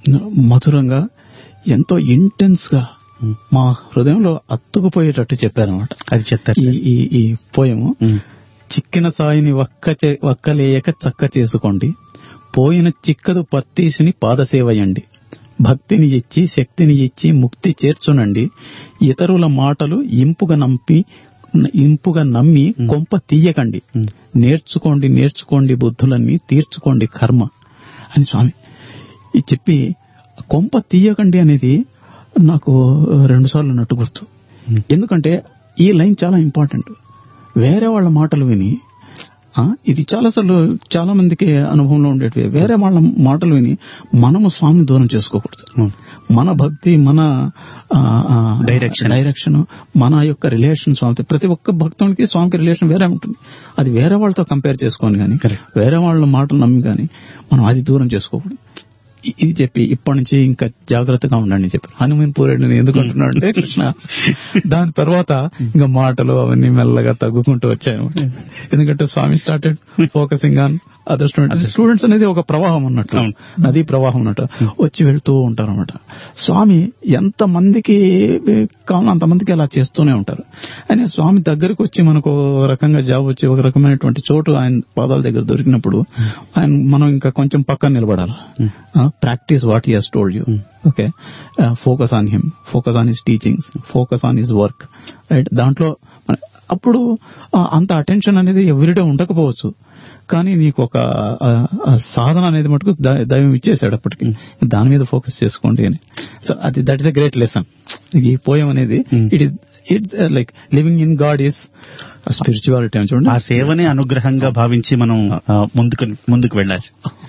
మధురంగా ఎంతో ఇంటెన్స్ గా ఉమ్. మా హృదయంలో అత్తుకుపోయేటట్టు చెప్పారనమాట అది చెప్తారు ఈ సార్ ఈ ఈ పోయము ఉమ్. చిక్కిన సాయిని వక్క చే- వక్కలేయక చక్క చేసుకోండి పోయిన చిక్కదు పత్తీసుని పాదసేవయండి భక్తిని ఇచ్చి శక్తిని ఇచ్చి ముక్తి చేర్చునండి ఇతరుల మాటలు ఇంపుగా నంపి ఇంపుగా నమ్మి కొంప తీయకండి ఉమ్. నేర్చుకోండి నేర్చుకోండి బుద్ధులన్నీ తీర్చుకోండి కర్మ అని స్వామి ఇది చెప్పి కొంప తీయకండి అనేది నాకు రెండు సార్లు నట్టు గుర్తు Hmm. ఎందుకంటే ఈ లైన్ చాలా ఇంపార్టెంట్ వేరే వాళ్ళ మాటలు విని ఆ, ఇది చాలా సార్లు చాలా మందికి అనుభవంలో ఉండేటివి వేరే వాళ్ళ మాటలు విని మనము స్వామిని దూరం చేసుకోకూడదు ఉమ్. మన భక్తి మన ఆ, ఆ, Direction. డైరెక్షన్ మన యొక్క రిలేషన్ స్వామితో ప్రతి ఒక్క భక్తునికి స్వామికి రిలేషన్ వేరే ఉంటుంది అది వేరే వాళ్ళతో కంపేర్ చేసుకొని కానీ Correct. వేరే వాళ్ళ మాటలు నమ్మి కానీ మనం అది దూరం చేసుకోకూడదు ఇ- ఇది చెప్పి ఇప్పటి నుంచి ఇంకా జాగ్రత్తగా ఉండండి చెప్పి హనుమాన్ పూరేడు ఎందుకు అంటున్నాడు అంటే కృష్ణ దాని తర్వాత ఇంకా మాటలు అవన్నీ మెల్లగా తగ్గుకుంటూ వచ్చాయి ఎందుకంటే Swami started focusing on other students students అనేది ఒక ప్రవాహం ఉన్నట్టు అవును. నదీ ప్రవాహం ఉన్నట్టు వచ్చి వెళ్తూ ఉంటారు అనమాట స్వామి ఎంత మందికి కావాలో అంతమందికి అలా చేస్తూనే ఉంటారు ఆయన స్వామి దగ్గరకు వచ్చి మనకు ఒక రకంగా జాబ్ వచ్చి ఒక రకమైనటువంటి చోటు ఆయన పాదాల దగ్గర దొరికినప్పుడు ఆయన మనం ఇంకా కొంచెం పక్కన నిలబడాలి practice what he has told you okay focus on him focus on his teachings focus on his work right దాంట్లో మన- అప్పుడు ఆ, అంత అటెన్షన్ అనేది ఎవ్రీడే ఉండకపోవచ్చు కానీ నీకు ఒక ఆ, ఆ సాధన అనేది మటుకు ద- దైవం ఇచ్చేసాడు అప్పటికి దాని మీద ఫోకస్ చేసుకోండి అని సో అది that is a great lesson ఈ పోయం అనేది Hmm. It is it's like living in God is spirituality అని చూడండి ఆ సేవనే అనుగ్రహంగా భావించి మనం ఆ, ముందుకు ముందుకు వెళ్ళాలి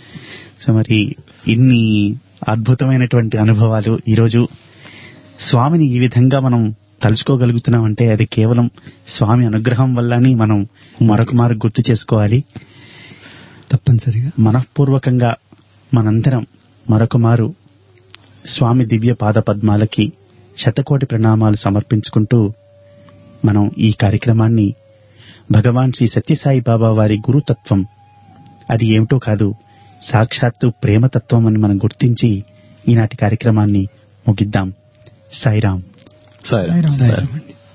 సో మరి ఇన్ని అద్భుతమైనటువంటి అనుభవాలు ఈరోజు స్వామిని ఈ విధంగా మనం తలుచుకోగలుగుతున్నాం అంటే అది కేవలం స్వామి అనుగ్రహం వల్లని మనం మరొక మారు గుర్తు చేసుకోవాలి తప్పనిసరిగా మనఃపూర్వకంగా మనందరం మరొక మారు స్వామి దివ్య పాద పద్మాలకి శతకోటి ప్రణామాలు సమర్పించుకుంటూ మనం ఈ కార్యక్రమాన్ని భగవాన్ శ్రీ సత్యసాయి బాబా వారి గురుతత్వం అది ఏమిటో కాదు సాక్షాత్తు ప్రేమతత్వం అని మనం గుర్తించి ఈనాటి కార్యక్రమాన్ని ముగిద్దాం సాయిరాం సరే సాయిరాం. సరే